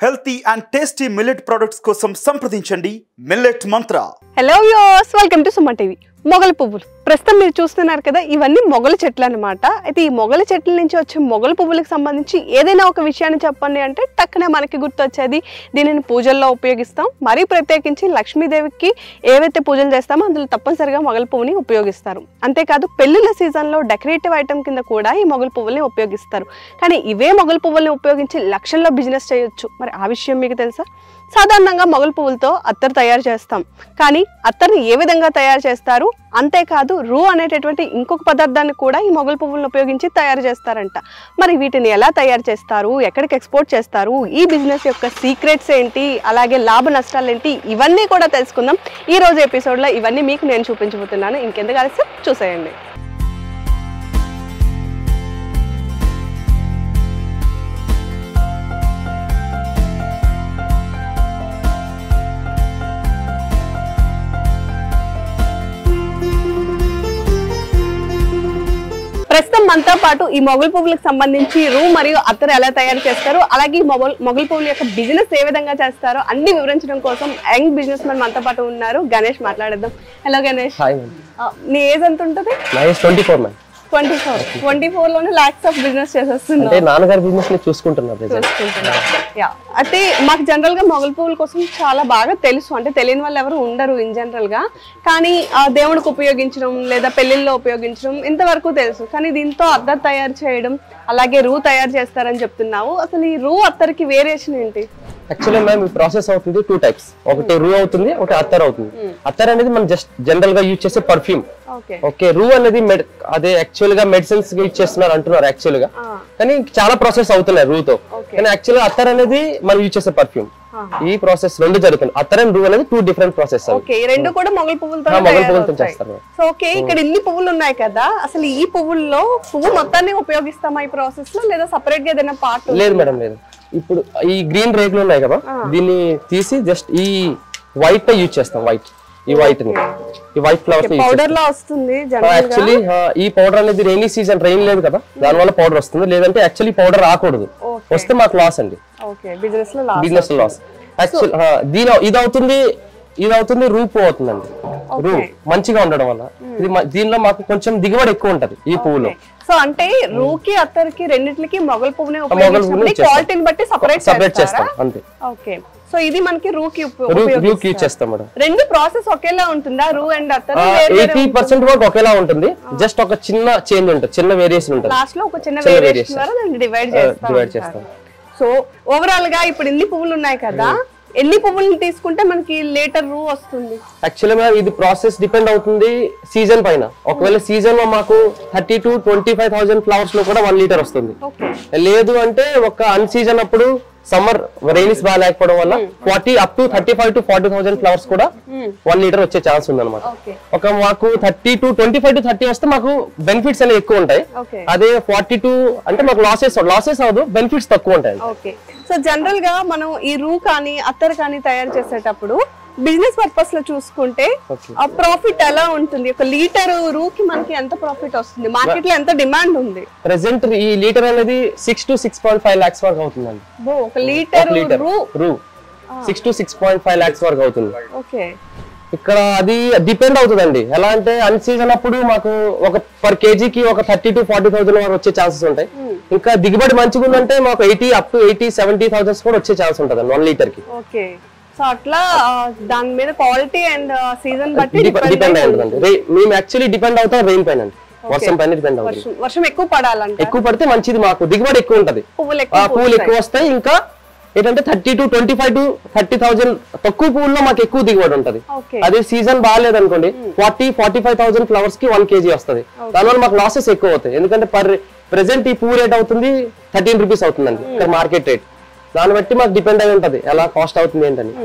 Healthy and tasty millet products కోసం సంప్రదించండి millet Mantra hello యోస్ వెల్కమ్ టు సుమ టీవీ మొగల పువ్వులు ప్రస్తుతం మీరు చూస్తున్నారు కదా ఇవన్నీ మొగల చెట్లు అనమాట అయితే ఈ మొగల చెట్ల నుంచి వచ్చే మొగల పువ్వులకు సంబంధించి ఏదైనా ఒక విషయాన్ని చెప్పండి అంటే టక్కునే మనకి గుర్తొచ్చేది దీనిని పూజల్లో ఉపయోగిస్తాం మరీ ప్రత్యేకించి లక్ష్మీదేవికి ఏవైతే పూజలు చేస్తామో అందులో తప్పనిసరిగా మొగల పువ్వుని ఉపయోగిస్తారు అంతేకాదు పెళ్లిళ్ళ సీజన్లో డెకరేటివ్ ఐటమ్ కింద కూడా ఈ మొగల పువ్వుల్ని ఉపయోగిస్తారు కానీ ఇవే మొగల పువ్వుల్ని ఉపయోగించి లక్షల్లో బిజినెస్ చేయొచ్చు మరి ఆ విషయం మీకు తెలుసా సాధారణంగా మొగల పువ్వులతో అత్తరు తయారు చేస్తాం కానీ అత్తర్ని ఏ విధంగా తయారు చేస్తారు అంతేకాదు రూ అనేటటువంటి ఇంకొక పదార్థాన్ని కూడా ఈ మొగల పువ్వులను ఉపయోగించి తయారు చేస్తారంట మరి వీటిని ఎలా తయారు చేస్తారు ఎక్కడికి ఎక్స్పోర్ట్ చేస్తారు ఈ బిజినెస్ యొక్క సీక్రెట్స్ ఏంటి అలాగే లాభ నష్టాలు ఏంటి ఇవన్నీ కూడా తెలుసుకుందాం ఈ రోజు ఎపిసోడ్లో ఇవన్నీ మీకు నేను చూపించబోతున్నాను ఇంకెందుకు ఆలస్యం చూసేయండి ప్రస్తుతం మనతో పాటు ఈ మొగల పువ్వులకు సంబంధించి రూ మరియు అత్తరు ఎలా తయారు చేస్తారు అలాగే ఈ మొగల్ మొగల పువ్వుల యొక్క బిజినెస్ ఏ విధంగా చేస్తారో అన్ని వివరించడం కోసం యంగ్ బిజినెస్ మ్యాన్ మనతో పాటు ఉన్నారు గణేష్ మాట్లాడేద్దాం హలో గణేష్ హాయ్ మ్యామ్ ఆ, నీ ఏజ్ ఎంత ఉంటుంది నా age twenty four ma'am twenty four twenty four లోనే లాక్స్ ఆఫ్ బిజినెస్ చేసేస్తున్నావు అంటే నాన్నగారి బిజినెస్ ని చూసుకుంటున్నా ప్రజెంట్ చూసుకుంటున్నావు యా అయితే మాకు జనరల్ గా మొగల పువ్వుల కోసం చాలా బాగా తెలుసు అంటే తెలియని వాళ్ళు ఎవరు ఉండరు ఇన్ జనరల్ గా కానీ ఆ దేవుడికి ఉపయోగించడం లేదా పెళ్లిళ్ళలో ఉపయోగించడం ఇంతవరకు తెలుసు కానీ దీంతో అద్దరు తయారు చేయడం అలాగే రూ తయారు చేస్తారని చెప్తున్నావు అసలు ఈ రూ అత్తరికి వేరియేషన్ ఏంటి యాక్చువల్లీ మ్యామ్ ఈ ప్రాసెస్ అవుతుంది టూ టైప్స్ ఒకటి రూ అవుతుంది ఒకటి అత్తర్ అవుతుంది అత్తర్ అనేది మనం జస్ట్ జనరల్ గా యూజ్ చేసే పర్ఫ్యూమ్ ఓకే ఓకే రూ అనేది med- అదే యాక్చువల్ గా మెడిసిన్స్ యూజ్ చేస్తున్నారు అంటున్నారు యాక్చువల్ గా కానీ చాలా ప్రాసెస్ అవుతున్నాయి రూ తో Okay. కానీ యాక్చువల్ గా అత్తర్ అనేది మనం యూజ్ చేసే పర్ఫ్యూమ్ ఈ ప్రాసెస్ రెండు జరుగుతుంది అత్తర్ అండ్ రూ అనేది టూ డిఫరెంట్ ప్రాసెస్ ఓకే ఈ రెండు కూడా మొగల పువ్వులతో ఆ, మొగలి పువ్వులతో చేస్తారు. సో ఓకే ఇక్కడ ఇన్ని పువ్వులు ఉన్నాయి కదా అసలు ఈ పువ్వుల్లో పువ్వు మొత్తాన్ని ఉపయోగిస్తామా ఈ ప్రాసెస్ లో లేదా సపరేట్ గా ఏదైనా పార్ట్ లేదు మేడం లేదు ఇప్పుడు ఈ గ్రీన్ రేకులు ఉన్నాయి కదా దీన్ని తీసి జస్ట్ ఈ వైట్ యూజ్ చేస్తాం వైట్ ఈ వైట్ ని ఈ వైట్ ఫ్లవర్స్ పౌడర్ లో వస్తుంది జనరల్ గా యాక్చువల్లీ ఈ పౌడర్ అనేది రైనీ సీజన్ రెయిన్ లేదు కదా దాని వల్ల పౌడర్ వస్తుంది లేదంటే యాక్చువల్లీ పౌడర్ రాకూడదు Okay. వస్తే మాకు లాస్ అండి ఓకే బిజినెస్ లో లాస్ బిజినెస్ లాస్ యాక్చువల్ దీని ఇది అవుతుంది ఇది అవుతుంది రూపు అవుతుందండి రూ మంచిగా ఉండడం వల్ల ఇది మ- దీనిలో మాకు కొంచెం దిగుబడి ఎక్కువ ఉంటది ఈ పువ్వులో సో అంటే రూకి అత్తరికి రెండిట్లకి మొగల పువ్వునే పువ్వునే ఉపయోగించినప్పుడు చేస్తాం. క్వాలిటీని బట్టి సపరేట్ సపరేట్ చేస్తాం అంతే ఓకే సో ఇది మనకి రూకి ఉప- రూ రూకి ఉపయోగిస్తారు. యూజ్ చేస్తాం మేడం రెండు ప్రాసెస్ ఒకేలా ఉంటుందా రూ అండ్ అత్తరు ఎయిటీ పర్సెంట్ వరకు ఒకేలా ఉంటుంది జస్ట్ ఒక చిన్న చేంజ్ ఉంటుంది చిన్న వేరియేషన్ ఉంటుంది లాస్ట్ లో ఒక చిన్న చిన్న వేరియేషన్ variation. ద్వారా దాన్ని డివైడ్ డివైడ్ చేస్తాం చేస్తాం సో ఓవరాల్ గా ఇప్పుడు ఎన్ని పువ్వులు ఉన్నాయి కదా ఎన్ని పువ్వులను తీసుకుంటే మనకి లేటర్ రూ వస్తుంది యాక్చువల్లీ మ్యామ్ ఇది ప్రాసెస్ డిపెండ్ అవుతుంది సీజన్ పైన ఒకవేళ సీజన్ లో మాకు thirty to twenty five thousand flowers లో కూడా వన్ లీటర్ వస్తుంది ఓకే లేదు అంటే ఒక అన్ సీజన్ అప్పుడు సమ్మర్ రైనిస్ బాగా లేకపోవడం వల్ల forty up to thirty five to forty thousand flowers కూడా వన్ లీటర్ వచ్చే ఛాన్స్ ఉంది అనమాట ఓకే ఒక మాకు thirty to twenty five to thirty వస్తే మాకు బెనిఫిట్స్ అనేవి ఎక్కువ ఉంటాయి ఓకే అదే ఫార్టీ టు అంటే మాకు లాసెస్ లాసెస్ అవ్వదు బెనిఫిట్స్ తక్కువ ఉంటాయి ఓకే సో జనరల్ గా మనం ఈ రూ కానీ అత్తర్ కానీ తయారు చేసేటప్పుడు బిజినెస్ పర్పస్ లో చూసుకుంటే Okay. ఆ ప్రాఫిట్ ఎలా ఉంటుంది ఒక లీటర్ రూకి మనకి ఎంత ప్రాఫిట్ వస్తుంది మార్కెట్ లో ఎంత డిమాండ్ ఉంది ప్రెసెంట్ ఈ లీటర్ అనేది six to six point five lakhs వరకు అవుతుందండి బో ఒక లీటర్ లీటర్ రూ రూ six to six point five lakhs వరకు అవుతుంది ఓకే ఇక్కడ అది డిపెండ్ అవుతుందండి ఎలా అంటే అన్ సీజన్ అప్పుడు మాకు ఒక పర్ కేజీకి ఒక థర్టీ టు ఫార్టీ థౌసండ్ వరకు వచ్చే ఛాన్సెస్ ఉంటాయి ఇంకా దిగుబడి మంచిగా ఉందంటే మాకు eighty up to eighty seventy thousands కూడా వచ్చే ఛాన్స్ ఉంటుంది వన్ లీటర్ కి ఓకే సో అట్లా ఆ, దాని మీద క్వాలిటీ అండ్ సీజన్ బట్టి డిపెండ్ depend అయి అయి ఉంటుందండి రే- మేము యాక్చువల్లీ డిపెండ్ అవుతాం రెయిన్ పైన అండి వర్షం పైన డిపెండ్ అవుతుంది వర్షం వర్షం ఎక్కువ పడాలంట ఎక్కువ పడితే మంచిది మాకు దిగుబడి ఎక్కువ ఉంటది పువ్వులు ఆ ఎక్కువ పువ్వులు ఎక్కువ వస్తాయి ఇంకా ఏంటంటే thirty to twenty five to thirty thousand తక్కువ పువ్వుల్లో మాకు ఎక్కువ దిగుబడి ఉంటది ఓకే అదే సీజన్ బాగాలేదు అనుకోండి forty forty five thousand flowers కి వన్ కేజీ వస్తుంది దానివల్ల మాకు లాసెస్ ఎక్కువ అవుతాయి ఎందుకంటే పర్ ప్రెసెంట్ ఈ పువ్వు రేట్ అవుతుంది థర్టీన్ రూపీస్ అవుతుందండి ఇక్కడ మార్కెట్ రేట్ దాన్ని బట్టి మాకు డిపెండ్ అయి ఉంటది ఎలా కాస్ట్ అవుతుంది ఏంటని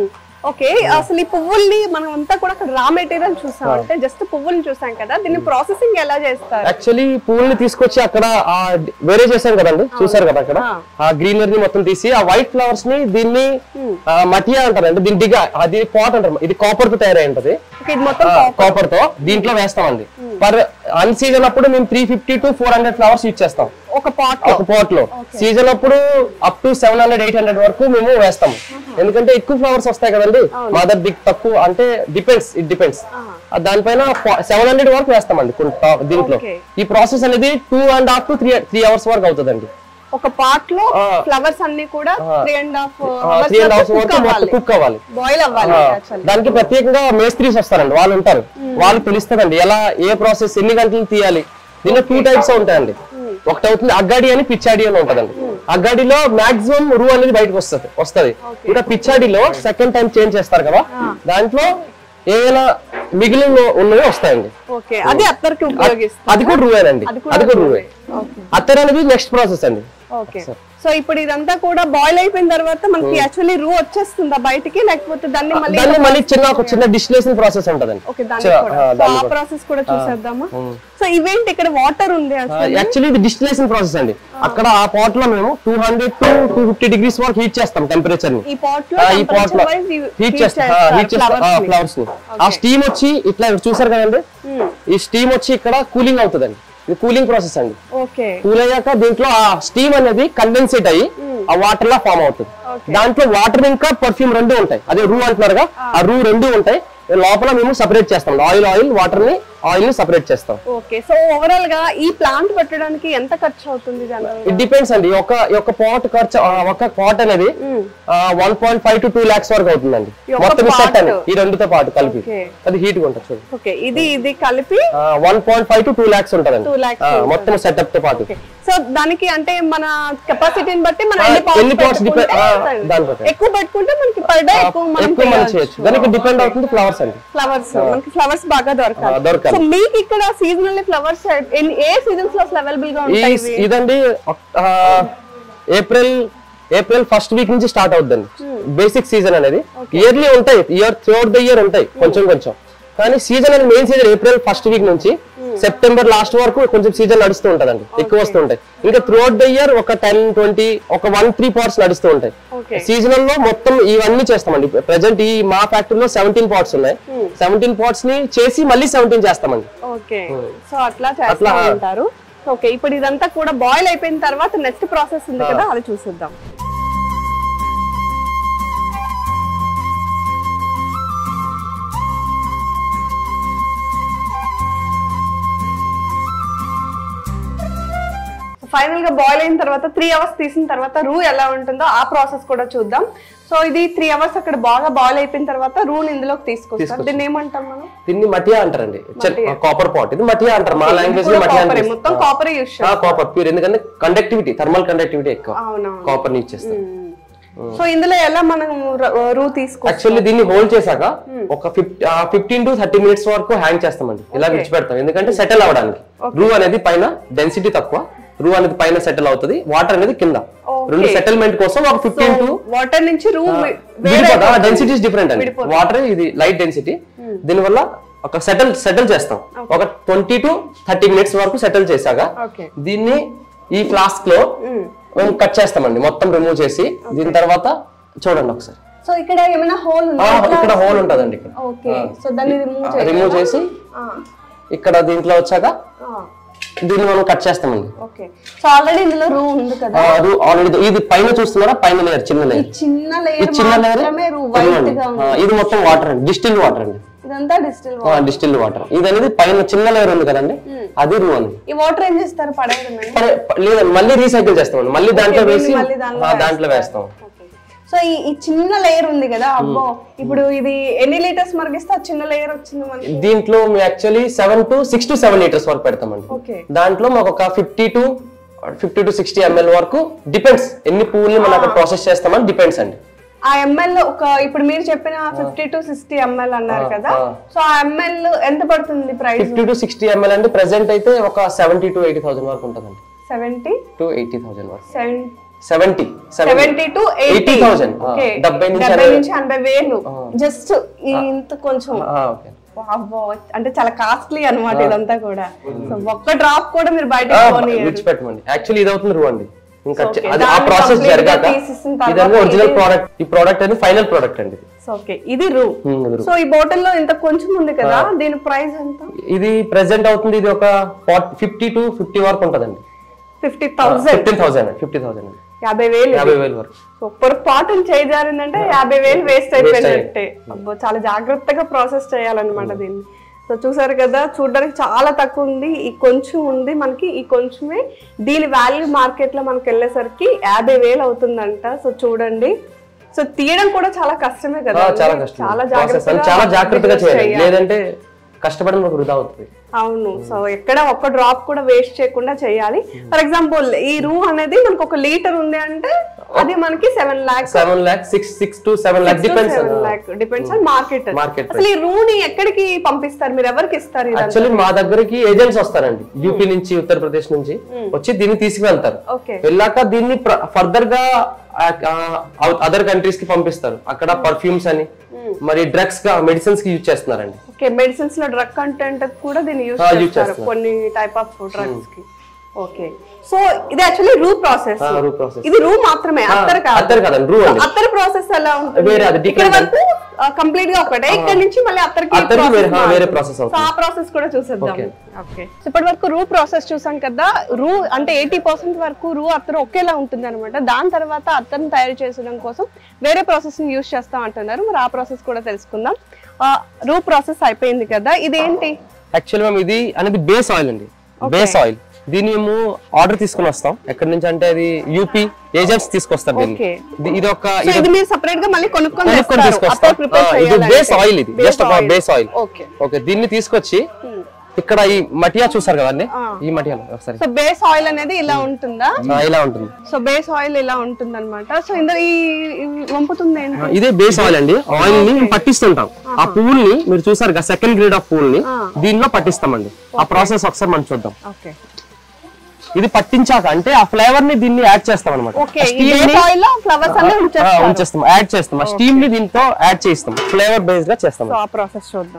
ఓకే అసలు ఈ పువ్వుల్ని మనం అంతా కూడా అక్కడ రా మెటీరియల్ చూసాం అంటే జస్ట్ పువ్వుల్ని చూసాం కదా దీన్ని ప్రాసెసింగ్ ఎలా చేస్తారు యాక్చువల్లీ పువ్వుల్ని తీసుకొచ్చి అక్కడ ఆ వేరే చేశారు కదండి చూసారు కదా అక్కడ ఆ. ఆ గ్రీనరీ మొత్తం తీసి ఆ వైట్ ఫ్లవర్స్ ని దీన్ని ఆ, మటియా అంటారండి దీని డిగా అది పాట్ అంటారు ఇది కాపర్ తో తయారై ఉంటది ఓకే, ఇది మొత్తం కాపర్ తో దీంట్లో వేస్తామండి పర్ అన్ సీజన్ అప్పుడు మేము three fifty to four hundred flowers use చేస్తాం ఒక పాట్ ఒక పాట్ లో సీజన్ అప్పుడు up to seven hundred eight hundred వరకు మేము వేస్తాం ఎందుకంటే ఎక్కువ ఫ్లవర్స్ వస్తాయి కదండి మా దగ్గర దిక్ తక్కువ అంటే డిపెండ్స్ ఇట్ డిపెండ్స్ దానిపైన సెవెన్ హండ్రెడ్ వరకు వేస్తామండి కొన్ని తా- దీంట్లో Okay. ఈ ప్రాసెస్ అనేది two and half to three three hours వరకు అవుతుందండి ఒక పాట్ లో ఆ. ఫ్లవర్స్ అన్ని కూడా three and half three and half వరకు మొత్తం కుక్ అవ్వాలి బాయిల్ అవ్వాలి ఆ, actually. దానికి ప్రత్యేకంగా మేస్త్రీస్ వస్తారండి వాళ్ళు ఉంటారు వాళ్ళు తెలుస్తుందండి ఎలా ఏ ప్రాసెస్ ఎన్ని గంటలు తీయాలి దీనిలో టూ టైప్స్ ఉంటాయండి ఒకటి అవుతుంది అగ్గాడి అని పిచ్చాడి అని ఉంటదండి అగ్గాడిలో మాక్సిమం రూ అనేది బయటకు వస్తుంది వస్తది ఇంకా పిచ్చాడిలో సెకండ్ టైం చేంజ్ చేస్తారు కదా దాంట్లో ఏమైనా మిగిలిన ఉన్నవి వస్తాయండి ఓకే అది అత్తరికి ఉపయోగిస్తారు అది కూడా రూవేనండి అది కూడా అది కూడా రూవే ఓకే అత్తర్ అనేది నెక్స్ట్ ప్రాసెస్ అండి ఓకే సో ఇప్పుడు ఇదంతా కూడా బాయిల్ అయిపోయిన తర్వాత మనకి యాక్చువల్లీ రూ వచ్చేస్తుందా బయటికి లేకపోతే దాన్ని మళ్ళీ దాన్ని మళ్ళీ చిన్న ఒక చిన్న డిస్టిలేషన్ ప్రాసెస్ ఉంటదండి ఓకే దాన్ని చ- కూడా ఆ, So, దాన్ని ఆ కూడా. ప్రాసెస్ కూడా చూసేద్దామా సో ఇవేంటి ఇక్కడ వాటర్ ఉంది అసలు యాక్చువల్లీ ఇది డిస్టిలేషన్ ప్రాసెస్ అండి అక్కడ ఆ పాట్ లో మేము two hundred to two fifty degrees వరకు హీట్ చేస్తాం టెంపరేచర్ ని ఈ పాట్ లో ఆ, ఈ పాట్ లో హీట్ చేస్తాం హీట్ చేస్తాం ఫ్లవర్స్ ని ఆ స్టీమ్ వచ్చి ఇట్లా చూసారు కదండి ఈ స్టీమ్ వచ్చి ఇక్కడ కూలింగ్ అవుతుందండి ఇది కూలింగ్ ప్రాసెస్ అండి ఓకే కూల్ అయ్యాక దీంట్లో ఆ స్టీమ్ అనేది కండెన్సేట్ అయ్యి ఆ వాటర్ లా ఫామ్ అవుతుంది దాంట్లో వాటర్ ఇంకా పర్ఫ్యూమ్ రెండు ఉంటాయి అదే రూ అంటున్నారుగా ఆ రూ రెండు ఉంటాయి లోపల మేము సపరేట్ చేస్తాం ఆయిల్ ఆయిల్ వాటర్ ని ఆయిల్ ని సపరేట్ చేస్తాం ఓకే సో ఓవరాల్ గా ఈ ప్లాంట్ పెట్టడానికి ఎంత ఖర్చు అవుతుంది జనరల్ ఇట్ డిపెండ్స్ అండి ఒక ఒక పాట్ ఖర్చు ఆ, ఒక పాట్ అనేది one point five to two lakhs వరకు అవుతుందండి ఈ ఒక్క మొత్తం సెట్ pot? అండి ఈ రెండుతో పాటు కలిపి Okay. అది హీట్ గా ఉంటుంది చూడండి ఓకే ఇది ఇది కలిపి one point five to two lakhs ఉంటుందండి 2 lakhs ఆ, మొత్తం సెటప్ తో పాటు సో దానికి అంటే మన కెపాసిటీని బట్టి మనం ఆ, ఎన్ని pots ఎన్ని pots పెట్టుకుంటే depend- ఆ, సరే. దాన్ని బట్టి. ఎక్కువ పెట్టుకుంటే మనకి పర్ డే ఎక్కువ మనం ఎక్కువ మనం చేయొచ్చు దానికి డిపెండ్ అవుతుంది ఫ్లవర్స్ అండి ఫ్లవర్స్ మనకి ఫ్లవర్స్ బాగా ఆ, దొరకాలి దొరకాలి. సో మీకు ఇక్కడ సీజనల్ ఫ్లవర్స్ ఏ సీజన్స్ లో అసలు అవైలబుల్ గా ఈ ఉంటాయి ఇవి? ఇదండి ఆ, ఏప్రిల్ ఏప్రిల్ ఫస్ట్ వీక్ నుంచి స్టార్ట్ అవుతుందండి బేసిక్ సీజన్ అనేది ఇయర్లీ ఉంటాయి ఇయర్ త్రూఅవుట్ ద ఇయర్ ఉంటాయి కొంచెం కొంచెం కానీ సీజన్ అనేది main season April first week నుంచి సెప్టెంబర్ లాస్ట్ వరకు కొంచెం సీజన్ నడుస్తూ ఉంటదండి ఎక్కువ వస్తూ ఉంటాయి ఇంకా త్రూఅవుట్ ద ఇయర్ ఒక టెన్ ట్వంటీ ఒక వన్ త్రీ పార్ట్స్ నడుస్తూ ఉంటాయి Okay. సీజనల్ లో మొత్తం ఇవన్నీ చేస్తామండి ప్రెసెంట్ ఈ మా ఫ్యాక్టరీలో సెవెంటీన్ పాట్స్ ఉన్నాయి సెవెంటీన్ పాట్స్ ని చేసి మళ్ళీ సెవెంటీన్ చేస్తామండి ఓకే సో అట్లా చేస్తూ ఉంటారు ఓకే ఇప్పుడు ఇదంతా కూడా బాయిల్ అయిపోయిన తర్వాత నెక్స్ట్ ప్రాసెస్ ఉంది కదా అది చూసిద్దాం ఫైనల్ గా బాయిల్ అయిన తర్వాత త్రీ అవర్స్ తీసిన తర్వాత రూ ఎలా ఉంటుందో ఆ ప్రాసెస్ కూడా చూద్దాం సో ఇది త్రీ అవర్స్ అక్కడ బాగా బాయిల్ అయిపోయిన తర్వాత రూని ఇందులోకి తీసుకొస్తారు దీన్ని ఏమంటాం మనం దీన్ని మటియా అంటారండి కాపర్ పాట్ ఇది మటియా అంటారు మా లాంగ్వేజ్ లో కూడా మటియా copper ఏ, అంటారు మొత్తం కాపర్ యూస్ కాపర్ ప్యూర్ ఎందుకంటే కండక్టివిటీ థర్మల్ కండక్టివిటీ ఎక్కువ అవునవును కాపర్ ని ఇచ్చేస్తారు సో ఇందులో ఎలా మనం ర- రూ తీసుకో యాక్చువల్లీ దీన్ని హోల్డ్ చేశాక ఒక ఫిఫ్టీన్ టు థర్టీ మినిట్స్ వరకు హ్యాంగ్ చేస్తామండి ఇలా విడిచిపెడతాం ఎందుకంటే సెటిల్ అవ్వడానికి రూ అనేది పైన డెన్సిటీ తక్కువ రూ అనేది పైన సెటిల్ అవుతుంది వాటర్ అనేది కింద Okay. రెండు సెటిల్మెంట్ కోసం ఒక ఫిఫ్టీన్ టు వాటర్ నుంచి రూ విడిపోతా డెన్సిటీస్ డిఫరెంట్ అండి వాటర్ ఇది లైట్ డెన్సిటీ దీనివల్ల ఒక సెటిల్ సెటిల్ చేస్తాం ఒక ట్వంటీ టు థర్టీ మినిట్స్ వరకు సెటిల్ చేశాక ఓకే దీన్ని ఈ ఫ్లాస్క్ లో మేము కట్ చేస్తామండి మొత్తం రిమూవ్ చేసి దీని తర్వాత చూడండి ఒకసారి సో ఇక్కడ ఏమైనా హోల్ ఆ, ఇక్కడ హోల్ ఉంటదండి ఇక్కడ ఓకే సో దాన్ని రిమూవ్ చేయాలి రిమూవ్ చేసి ఇక్కడ దీంట్లో వచ్చాక దీన్ని మనం కట్ చేస్తామండి ఓకే సో ఆల్రెడీ ఇందులో రూ ఉంది కదా ఆల్రెడీ ఇది పైన చూస్తున్నారా పైన లేయర్ చిన్న లేయర్ చిన్న ఈ లేయర్ చిన్న లేయర్ మాత్రమే రూ వైట్ గా ఉంది ఇది మొత్తం వాటర్ అండి డిస్టిల్ వాటర్ అండి ఇదంతా డిస్టిల్ డిస్టిల్ వాటర్ ఇది అనేది పైన చిన్న లేయర్ ఉంది కదండి అది రూ అండి ఈ వాటర్ ఏం చేస్తారు పడేయడమే పడే- ప- లేదండి మళ్ళీ రీసైకిల్ చేస్తామండి మళ్ళీ దాంట్లో దీన్ని వేసి మళ్ళీ దాంట్లో ఆ, దాంట్లో వేస్తాం సో ఈ ఈ చిన్న లేయర్ ఉంది కదా అబ్బో ఇప్పుడు ఇది ఎన్ని లీటర్స్ మరిగిస్తే ఆ చిన్న లేయర్ వచ్చింది మనకి దీంట్లో మేము actually seven to six to seven litres వరకు పెడతామండి ఓకే దాంట్లో మాకు ఒక fifty to fifty to sixty ml వరకు డిపెండ్స్ ఎన్ని పువ్వుల్ని మనం అక్కడ ప్రాసెస్ చేస్తామని డిపెండ్స్ అండి ఆ ఎంఎల్ ఒక ఇప్పుడు మీరు చెప్పిన ఫిఫ్టీ టు సిక్స్టీ ఎంఎల్ అన్నారు కదా ఆ. సో ఆ ఎంఎల్ ఎంత పడుతుంది price fifty to sixty ml అంటే ప్రెసెంట్ అయితే ఒక సెవెంటీ టు ఎయిటీ థౌసండ్ వరకు ఉంటుందండి సెవెంటీ టు ఎయిటీ థౌసండ్ వరకు seven seventy seventy to eighty thousand డెబ్బై నుంచి డెబ్బై అరవై- నుంచి ఎనభై వేలు జస్ట్ ఇంత కొంచెం ఆ, ఓకే వామ్మో, అంటే చాలా కాస్ట్లీ అన్నమాట ఇదంతా కూడా సో ఒక్క డ్రాప్ కూడా మీరు బయటకు పోనీయరు విడిచిపెట్టమండి యాక్చువల్లీ ఇది అవుతుంది రూ అండి ఇంకా Okay. అది ఆ దాన్ని ప్రాసెస్ complete గా జరగాక తీసేసిన తర్వాత ఇదన్నీ ఒరిజినల్ ఇది- ప్రోడక్ట్ ఈ ప్రోడక్ట్ అనేది ఫైనల్ ప్రోడక్ట్ అండి ఇది. సో ఓకే ఇది రూ Hmm, ఇది రూ. సో ఈ బాటిల్ లో ఇంత కొంచెం ఉంది కదా దీని ప్రైస్ ఎంత ఇది ప్రెసెంట్ అవుతుంది ఇది ఒక ఫిఫ్టీ టు ఫిఫ్టీ వరకు ఉంటదండి fifty thousand fifteen thousand fifty thousand యాభై వేలు ఇది. యాభై వేలు వరకు సో పొరపాటున చేయజారిందంటే యాభై వేలు వేస్ట్ అయిపోయినట్టే అబ్బో చాలా జాగ్రత్తగా ప్రాసెస్ చేయాలన్నమాట దీన్ని సో చూసారు కదా చూడడానికి చాలా తక్కువ ఉంది ఈ కొంచెం ఉంది మనకి ఈ కొంచెమే దీని వాల్యూ మార్కెట్ లో మనకి వెళ్ళేసరికి యాభై వేలు అవుతుందంట సో చూడండి సో తీయడం కూడా చాలా కష్టమే కదా ఆ, చాలా కష్టం చాలా Process అని జాగ్రత్తగా చాలా జాగ్రత్తగా business చేయాలి లేదంటే కష్టపడడం ఒక వృధా అవుతుంది అవును సో ఎక్కడ ఒక్క డ్రాప్ కూడా వేస్ట్ చేయకుండా చేయాలి ఫర్ ఎగ్జాంపుల్ ఈ రూ అనేది మనకు ఒక లీటర్ ఉంది అంటే అది మనకి seven lakhs seven lakh six six to seven lakh depends depends on market Market అసలు ఈ రూని ఎక్కడికి పంపిస్తారు మీరు ఎవరికి ఇస్తారు ఇదంతా యాక్చువల్లీ మా దగ్గరికి ఏజెంట్స్ వస్తారండి యూపీ నుంచి ఉత్తరప్రదేశ్ నుంచి వచ్చి దీన్ని తీసుకువెళ్తారు ఓకే వెళ్ళాక దీన్ని ఫర్దర్ గా అదర్ కంట్రీస్ కి పంపిస్తారు అక్కడ పర్ఫ్యూమ్స్ అని మరి డ్రగ్స్ గా మెడిసిన్స్ కి యూజ్ చేస్తున్నారండి ఓకే మెడిసిన్స్ లో డ్రగ్ కంటెంట్ కూడా దీన్ని యూజ్ ఆ, use చేస్తారు చేస్తున్నారు. కొన్ని టైప్ ఆఫ్ డ్రగ్స్ కి ఓకే సో ఇది యాక్చువల్లీ రూ ప్రాసెస్ ఆ, రూ process. ఇది రూ మాత్రమే అత్తర్ కాదు అత్తర్ కాదండి, రూ అండి. అత్తర్ ప్రాసెస్ ఎలా ఉంటుంది వేరే అది ఇక్కడ different వరకు కంప్లీట్ గా ఒకటే ఇక్కడ నుంచి మళ్ళీ అత్తర్కి అత్తర్కి వేరే- process ఆ, వేరే మారుతుంది. process సో అవుతుంది. ఆ ప్రాసెస్ కూడా చూసేద్దాం Okay. ఓకే సో ఇప్పటి వరకు రూ ప్రాసెస్ చూసాం కదా రూ అంటే ఎయిటీ పర్సెంట్ వరకు రూ అత్తరు ఒకేలా ఉంటుంది అనమాట దాని తర్వాత అత్తర్ని తయారు చేసడం కోసం వేరే ప్రాసెస్ ని యూజ్ చేస్తాం అంటున్నారు మరి ఆ ప్రాసెస్ కూడా తెలుసుకుందాం ఆ, రూ ప్రాసెస్ అయిపోయింది కదా ఇదేంటి యాక్చువల్లీ మేము ఇది అనేది బేస్ ఆయిల్ అండి బేస్ ఆయిల్ దీన్ని మేము ఆర్డర్ తీసుకుని వస్తాం ఎక్కడి నుంచి అంటే అది యూపీ ఏజెంట్స్ తీసుకొస్తారు దీన్ని Okay. ఇది- ఇది ఒక సో ఇది మీరు సెపరేట్ గా మళ్ళీ కొనుక్కొని కొనుక్కొని తెస్తారు. తీసుకొస్తాం అత్తరు prepare ఆ, ఇది చేయాలంటే. బేస్ ఆయిల్ ఇది Base జస్ట్ ఒక oil. Base oil okay okay దీన్ని తీసుకొచ్చి ఇక్కడ ఈ మటియా చూసారు కదండి ఈ మటియాలో ఒకసారి సో బేస్ ఆయిల్ అనేది ఇలా ఉంటుందా ఆ, ఇలా ఉంటుంది సో బేస్ ఆయిల్ ఇలా ఉంటుంది అనమాట సో ఇందులో ఈ ఈ వంపుతుంది ఏంటి ఇదే బేస్ ఆయిల్ అండి ఆయిల్ ని మేము పట్టిస్తుంటాం ఆ పువ్వుల్ని మీరు చూసారు కదా సెకండ్ గ్రేడ్ ఆఫ్ పువ్వుల్ని దీనిలో పట్టిస్తామండి ఆ ప్రాసెస్ ఒకసారి మనం చూద్దాం ఓకే ఇది పట్టించాక అంటే ఆ ఫ్లేవర్ ని దీన్ని యాడ్ చేస్తాం అనమాట ఓకే ఈ బేస్ ఆయిల్ లో ఫ్లవర్స్ అన్ని ఉంచేస్తారు ఉంచేస్తాం యాడ్ చేస్తాం ఆ స్టీమ్ ని దీంతో యాడ్ చేస్తాం ఫ్లేవర్ బేస్డ్ గా చేస్తాం సో ఆ ప్రాసెస్ చూద్దాం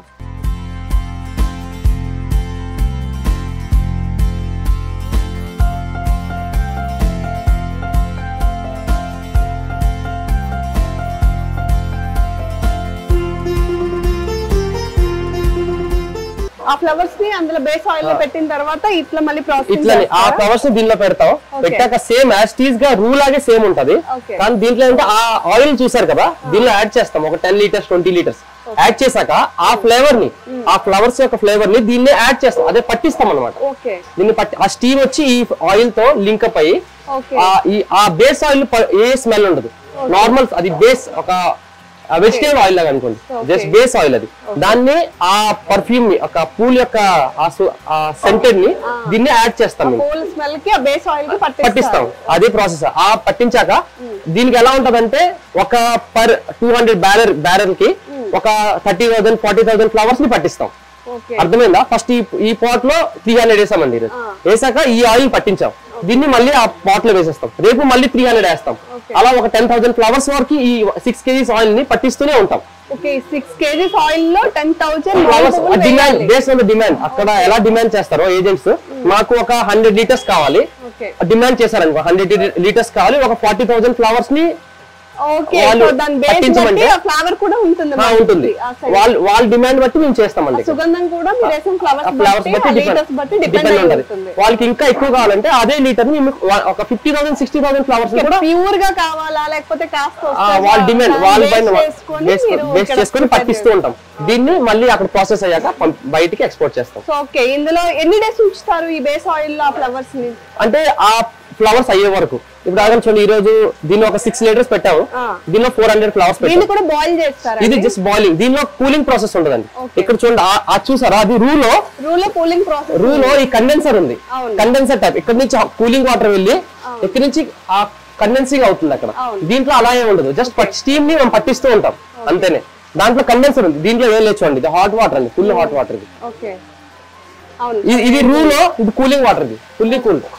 ఆ ఫ్లవర్స్ ని అందులో బేస్ ఆయిల్ లో పెట్టిన తర్వాత ఇట్లా మళ్ళీ ప్రాసెస్ ఇట్లా ఆ ఫ్లవర్స్ ని దీనిలో పెడతాం పెట్టాక సేమ్ యాజ్ టీజ్ గా రూ లాగే సేమ్ ఉంటది Okay. కానీ దీంట్లో ఏంటంటే ఆ ఆయిల్ చూసారు కదా దీనిలో యాడ్ చేస్తాం ఒక ten litres twenty litres add చేశాక ఆ ఫ్లేవర్ ని ఆ ఫ్లవర్స్ యొక్క ఫ్లేవర్ ని దీన్ని యాడ్ చేస్తాం అదే పట్టిస్తాం అనమాట ఓకే దీన్ని పట్టి ఆ స్టీమ్ వచ్చి ఈ ఆయిల్ తో లింకప్ అయ్యి ఓకే ఆ ఈ ఆ బేస్ ఆయిల్ ఏ స్మెల్ ఉండదు నార్మల్ అది బేస్ ఒక వెజిటేబుల్ ఆయిల్ లాగా అనుకోండి జస్ట్ బేస్ ఆయిల్ అది దాన్ని ఆ పర్ఫ్యూమ్ ని ఒక పూల్ యొక్క ఆ సెంటెడ్ ని దీన్ని యాడ్ చేస్తాం మేము పూల స్మెల్ కి ఆ బేస్ ఆయిల్ కి పట్టిస్తారు పట్టిస్తాం అదే ప్రాసెస్ ఆ పట్టించాక దీనికి ఎలా ఉంటదంటే ఒక per two hundred barrel barrel కి ఒక thirty thousand forty thousand flowers ని పట్టిస్తాం ఓకే అర్థమైందా ఫస్ట్ ఈ ఈ పాట్ లో త్రీ హండ్రెడ్ వేసామండి ఈరోజు. వేసాక ఈ ఆయిల్ పట్టించాం దీన్ని మళ్ళీ ఆ పాట్ లో వేసేస్తాం రేపు మళ్ళీ త్రీ హండ్రెడ్ వేస్తాం అలా ఒక టెన్ థౌసండ్ ఫ్లవర్స్ వరకు ఈ సిక్స్ కేజీస్ ఆయిల్ ని పట్టిస్తూనే ఉంటాం ఓకే సిక్స్ కేజీస్ ఆయిల్ లో ten thousand flowers demand base on demand అక్కడ ఎలా డిమాండ్ చేస్తారో ఏజెంట్స్ మాకు ఒక హండ్రెడ్ లీటర్స్ కావాలి ఓకే డిమాండ్ చేశారనుకో హండ్రెడ్ లీటర్స్ కావాలి ఒక ఫార్టీ థౌసండ్ ఫ్లవర్స్ ని ఓకే వాళ్ళు సో దాని బేస్ బట్టి పట్టించమంటే- ఆ ఫ్లవర్ కూడా ఉంటుంది ఆ, మనకి. ఉంటుంది ఆ side. వాళ్ళ వాళ్ళ డిమాండ్ బట్టి మేము చేస్తామండి ఇక్కడ. సుగంధం కూడా మీరు వేసిన ఫ్లవర్స్ ఆ ఫ్లవర్స్ బట్టి లీటర్స్ బట్టి డిపెండ్ డిపెండ్ అయి ఉంటుంది ఉంటుంది వాళ్ళకి ఇంకా ఎక్కువ కావాలంటే అదే లీటర్ ని మేము వా- ఒక fifty thousand sixty thousand flowers కూడా ప్యూర్ గా కావాలా లేకపోతే కాస్త ఆ, వస్తుందా? వాళ్ళ డిమాండ్ దాన్ని వాళ్ళ base పైన చేసుకొని బేస్ మీరు బేస్ ఇక్కడ చేసుకొని prepare పట్టిస్తూ ఉంటాం దీన్ని మళ్ళీ అక్కడ ప్రాసెస్ అయ్యాక పం- బయటికి ఎక్స్పోర్ట్ చేస్తాం సో ఓకే ఇందులో ఎన్ని డేస్ ఉంచుతారు ఈ బేస్ ఆయిల్ లో ఆ ఫ్లవర్స్ ని అంటే ఆ ఫ్లవర్స్ అయ్యే వరకు ఇప్పుడు ఆగం చూడండి ఈ రోజు దీన్ని ఒక సిక్స్ లీటర్స్ పెట్టాము ఆ. దీనిలో ఫోర్ హండ్రెడ్ ఫ్లవర్స్ పెట్టాము దీన్ని కూడా బాయిల్ చేస్తారా ఇది జస్ట్ బాయిలింగ్ దీనిలో కూలింగ్ ప్రాసెస్ ఉండదండి Okay. ఇక్కడ చూడండి ఆ- ఆ చూసారా అది రూ లో రూల్ లో కూలింగ్ ప్రాసెస్ రూ లో ఈ కండెన్సర్ ఉంది అవును. కండెన్సర్ టైప్ ఇక్కడ నుంచి కూలింగ్ వాటర్ వెళ్ళి ఇక్కడ నుంచి ఆ కండెన్సింగ్ అవుతుంది అక్కడ అవును. దీంట్లో అలా ఏమి ఉండదు జస్ట్ స్టీమ్ ని మనం పట్టిస్తూ ఉంటాం అంతేనే దాంట్లో కండెన్సర్ ఉంది దీంట్లో ఏం లేదు చూడండి ఇది హాట్ వాటర్ అండి ఫుల్ హాట్ వాటర్ ఇది ఓకే అవును ఇది- ఇది రూ లో ఇది కూలింగ్ వాటర్ ఇది ఫుల్లీ కూల్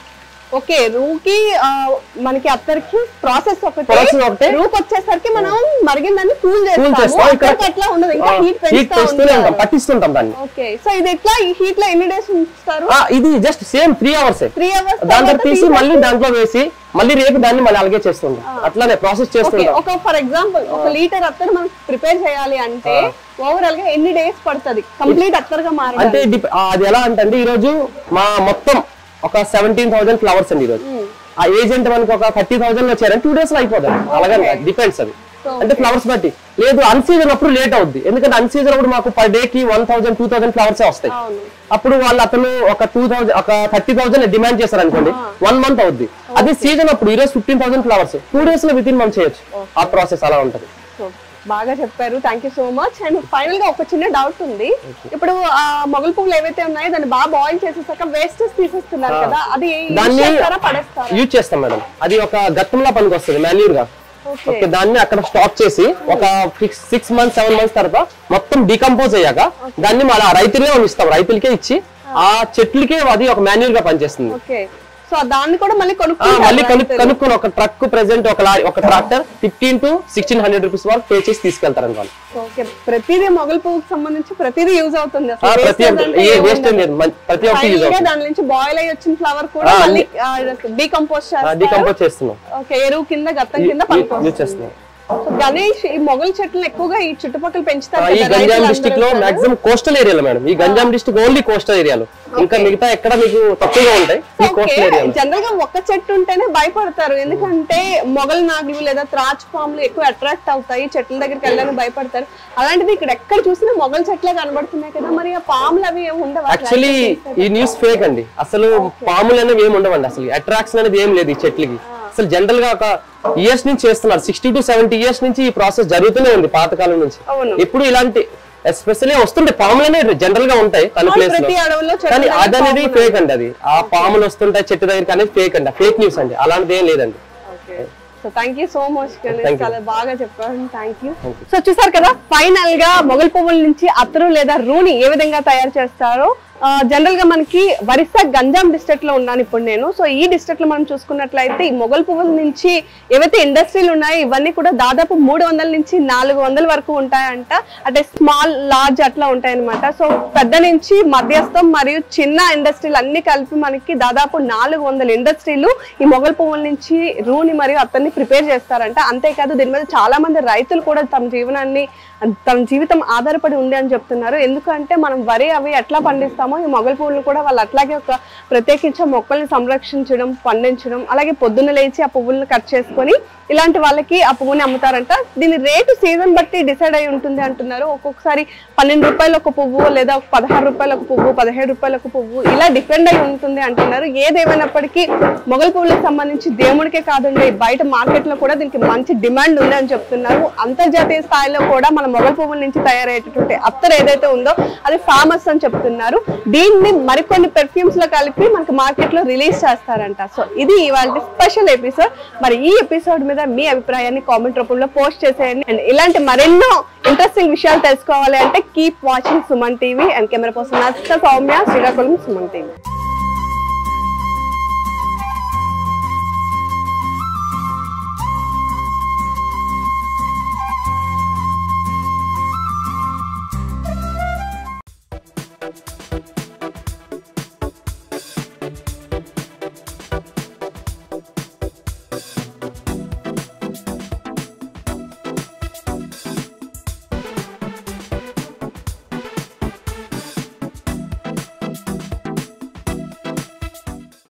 ఓకే రూకి ఆ, మనకి అత్తరికి ప్రాసెస్ ఒకటే Process ఒకటే. రూకి వచ్చేసరికి మనం మరిగిందని కూల్ కూల్ చేస్తాము చేస్తాం ఇక్కడ అత్తరికి అట్లా ఉండదు ఇంకా హీట్ హీట్ పెంచుతూనే ఉంటాం పట్టిస్తుంటాం దాన్ని ఓకే సో ఇది ఎట్లా ఈ హీట్ లో ఎన్ని డేస్ ఉంచుతారు ఆ, ఇది just same three hours three hours దాని తర్వాత తీసి మళ్ళీ దాంట్లో వేసి మళ్ళీ రేపు దాన్ని మళ్ళీ అలాగే చేస్తుంటాం అట్లానే ప్రాసెస్ ఓకే చేస్తుంటాం ఒక ఫర్ ఎగ్జాంపుల్ ఒక లీటర్ అత్తర్ మనం ప్రిపేర్ చేయాలి అంటే ఓవరాల్ గా ఎన్ని డేస్ పడుతుంది కంప్లీట్ అత్తర్గా అంటే మారడానికి డిప్- ఆ, అది ఎలా అంటే అండి ఈ రోజు మా మొత్తం ఒక సెవెంటీన్ థౌసండ్ ఫ్లవర్స్ అండి ఈ రోజు ఆ ఏజెంట్ మనకి ఒక థర్టీ థౌసండ్ వచ్చారంటే టూ డేస్ లో అయిపోతుంది అలాగే డిపెండ్స్ అది అంటే ఫ్లవర్స్ బట్టి లేదు అన్ సీజన్ అప్పుడు లేట్ అవుద్ది ఎందుకంటే అన్ సీజన్ అప్పుడు మాకు పర్ డే కి one thousand two thousand flowers వస్తాయి అవును అప్పుడు వాళ్ళు అతను ఒక టూ థౌసండ్ ఒక థర్టీ థౌసండ్ డిమాండ్ చేశారు అనుకోండి వన్ మంత్ అవుద్ది అదే సీజన్ అప్పుడు ఈ రోజు fifteen thousand flowers two days లో విత్ ఇన్ మంత్ చేయొచ్చు ఆ ప్రాసెస్ అలా ఉంటది సో బాగా చెప్పారు thank you so much and final గా ఒక చిన్న డౌట్ ఉంది ఇప్పుడు ఆ మొగలు పువ్వులు ఏవైతే ఉన్నాయో దాన్ని బాగా బాయిల్ చేసేసాక వేస్టెస్ తీసేస్తున్నారు కదా అది use దాన్ని చేస్తారా పడేస్తారా యూజ్ చేస్తాం మేడం అది ఒక గత్తంలా పనికి వస్తుంది మాన్యూర్ గా ఓకే ఓకే దాన్ని అక్కడ స్టాక్ చేసి ఒక six six months seven months తర్వాత మొత్తం డీకంపోజ్ అయ్యాక దాన్ని మన రైతులే ఇస్తాం రైతులకే ఇచ్చి ఆ చెట్లకే అది ఒక మాన్యువల్ గా పనిచేస్తుంది ఓకే సో దాన్ని కూడా మళ్ళీ ఆ, మళ్ళీ కొనుక్కుంటారు కను రైతులు. కనుక్కొని ఒక ట్రక్ ప్రెసెంట్ ఒక లారీ ఒక tractor fifteen to sixteen hundred rupees వరకు పే చేసి తీసుకెళ్తారు అనుకోండి ఓకే ప్రతిదీ మొగలు పువ్వుకి సంబంధించి ప్రతిదీ యూజ్ అవుతుంది ఆ, అసలు ప్రతి wastage ఒక్కటి అంటే ఏ ఏముండదు. వేస్ట్ లేదు మన- ప్రతి ఒక్కటి యూజ్ Final గా అవుతుంది దాని నుంచి బాయిల్ అయ్యి వచ్చిన ఫ్లవర్ కూడా ఆ, మళ్ళీ డీకంపోజ్ చేస్తారు డీకంపోజ్ చేస్తున్నాం ఓకే ఎరువు కింద గత్తం కింద యూజ్ పనికొస్తుంది చేస్తున్నాం సో గణేష్ ఈ మొగలు చెట్లను ఎక్కువగా ఈ చుట్టుపక్కల ఆ, పెంచుతారు ఈ కదా గంజాం రైతులందరూ డిస్టిక్ లో కూడా. మాక్సిమం కోస్టల్ ఏరియాలో మేడం ఈ గంజాం డిస్టిక్ ఓన్లీ కోస్టల్ ఏరియాలో ఇంకా మిగతా ఎక్కడ మీకు తక్కువగా ఉంటాయి ఈ ఓకే కోస్టల్ ఏరియాలో జనరల్ గా ఒక్క చెట్టు ఉంటేనే భయపడతారు ఎందుకంటే మొగల్ నాగులు లేదా త్రాచ్ పాములు ఎక్కువ అట్రాక్ట్ అవుతాయి చెట్ల దగ్గరికి వెళ్ళడానికి భయపడతారు అలాంటిది ఇక్కడ ఎక్కడ చూసినా మొగల్ చెట్లే కనబడుతున్నాయి కదా మరి ఆ పాములు అవి ఏమి ఉండవా యాక్చువల్లీ ఈ న్యూస్ ఫేక్ అండి అసలు పాములు అనేవి ఏమి ఉండవండి అసలు అట్రాక్షన్ అనేది ఏం లేదు ఈ చెట్లకి అసలు జనరల్ గా ఒక ఇయర్స్ నుంచి చేస్తున్నారు సిక్స్టీ టు సెవెంటీ ఇయర్స్ నుంచి ఈ ప్రాసెస్ జరుగుతూనే ఉంది పాతకాలం నుంచి అవును. ఎప్పుడు ఇలాంటి ఎస్పెషల్లీ వస్తుంటే పాములు అనేవి జనరల్ గా ఉంటాయి తన ప్లేస్ లో ప్రతి అడవుల్లో చెట్ల కానీ దగ్గర అదనేది ఫేక్ అండి అది ఆ పాములు వస్తుంటాయి చెట్టు దగ్గరికి అనేది ఫేక్ అండి ఫేక్ న్యూస్ అండి అలాంటిది ఏం లేదండి so thank you so much Thank you. చాలా బాగా చెప్పారు థ్యాంక్ యూ సో చూసారు కదా ఫైనల్ గా మొగల్ పువ్వుల నుంచి అత్తరు లేదా రూని ఏ విధంగా తయారు చేస్తారో జనరల్ గా మనకి వరిసా గంజాం డిస్ట్రిక్ట్ లో ఉన్నాను ఇప్పుడు నేను సో ఈ డిస్ట్రిక్ట్ లో మనం చూసుకున్నట్లయితే ఈ మొగల్ పువ్వుల నుంచి ఏవైతే ఇండస్ట్రీలు ఉన్నాయో ఇవన్నీ కూడా దాదాపు మూడు వందల నుంచి నాలుగు వందల వరకు ఉంటాయంట అంటే స్మాల్ లార్జ్ అట్లా ఉంటాయన్నమాట సో పెద్ద నుంచి మధ్యస్థం మరియు చిన్న ఇండస్ట్రీలు అన్ని కలిపి మనకి దాదాపు నాలుగు వందల ఇండస్ట్రీలు ఈ మొగల్ పువ్వుల నుంచి రూని మరియు అత్తన్ని ప్రిపేర్ చేస్తారంట అంతేకాదు దీని మీద చాలా మంది రైతులు కూడా తమ జీవనాన్ని తమ జీవితం ఆధారపడి ఉంది అని చెప్తున్నారు ఎందుకంటే మనం వరి అవి ఎట్లా పండిస్తామో ఈ మొగల్ పువ్వులు కూడా వాళ్ళు అట్లాగే ఒక ప్రత్యేకించి ఆ మొక్కల్ని సంరక్షించడం పండించడం అలాగే పొద్దున్న లేచి ఆ పువ్వులను కట్ చేసుకొని ఇలాంటి వాళ్ళకి ఆ పువ్వుని అమ్ముతారంట దీని రేటు సీజన్ బట్టి డిసైడ్ అయి ఉంటుంది అంటున్నారు ఒక్కొక్కసారి పన్నెండు రూపాయలు ఒక పువ్వు లేదా ఒక పదహారు రూపాయలు ఒక పువ్వు పదిహేడు రూపాయలు ఒక పువ్వు ఇలా డిపెండ్ అయి ఉంటుంది అంటున్నారు ఏదేమైనప్పటికీ మొగల్ పువ్వులకు సంబంధించి దేవుడికే కాదండి బయట మార్కెట్ లో కూడా దీనికి మంచి డిమాండ్ ఉంది అని చెప్తున్నారు అంతర్జాతీయ స్థాయిలో కూడా మన మొగల్ పువ్వుల నుంచి తయారయ్యేటటువంటి అత్తర్ ఏదైతే ఉందో అది ఫేమస్ అని చెప్తున్నారు దీన్ని మరికొన్ని పెర్ఫ్యూమ్స్ లో కలిపి మనకి మార్కెట్ లో రిలీజ్ చేస్తారంట సో ఇది ఇవాళ స్పెషల్ ఎపిసోడ్ మరి ఈ ఎపిసోడ్ మీద మీ అభిప్రాయాన్ని కామెంట్ రూపంలో పోస్ట్ చేసేయండి అండ్ ఇలాంటి మరెన్నో ఇంట్రెస్టింగ్ విషయాలు తెలుసుకోవాలి అంటే keep watching Suman TV and camera person నచ్చ సౌమ్య శ్రీకాకుళం సుమన్ టీవీ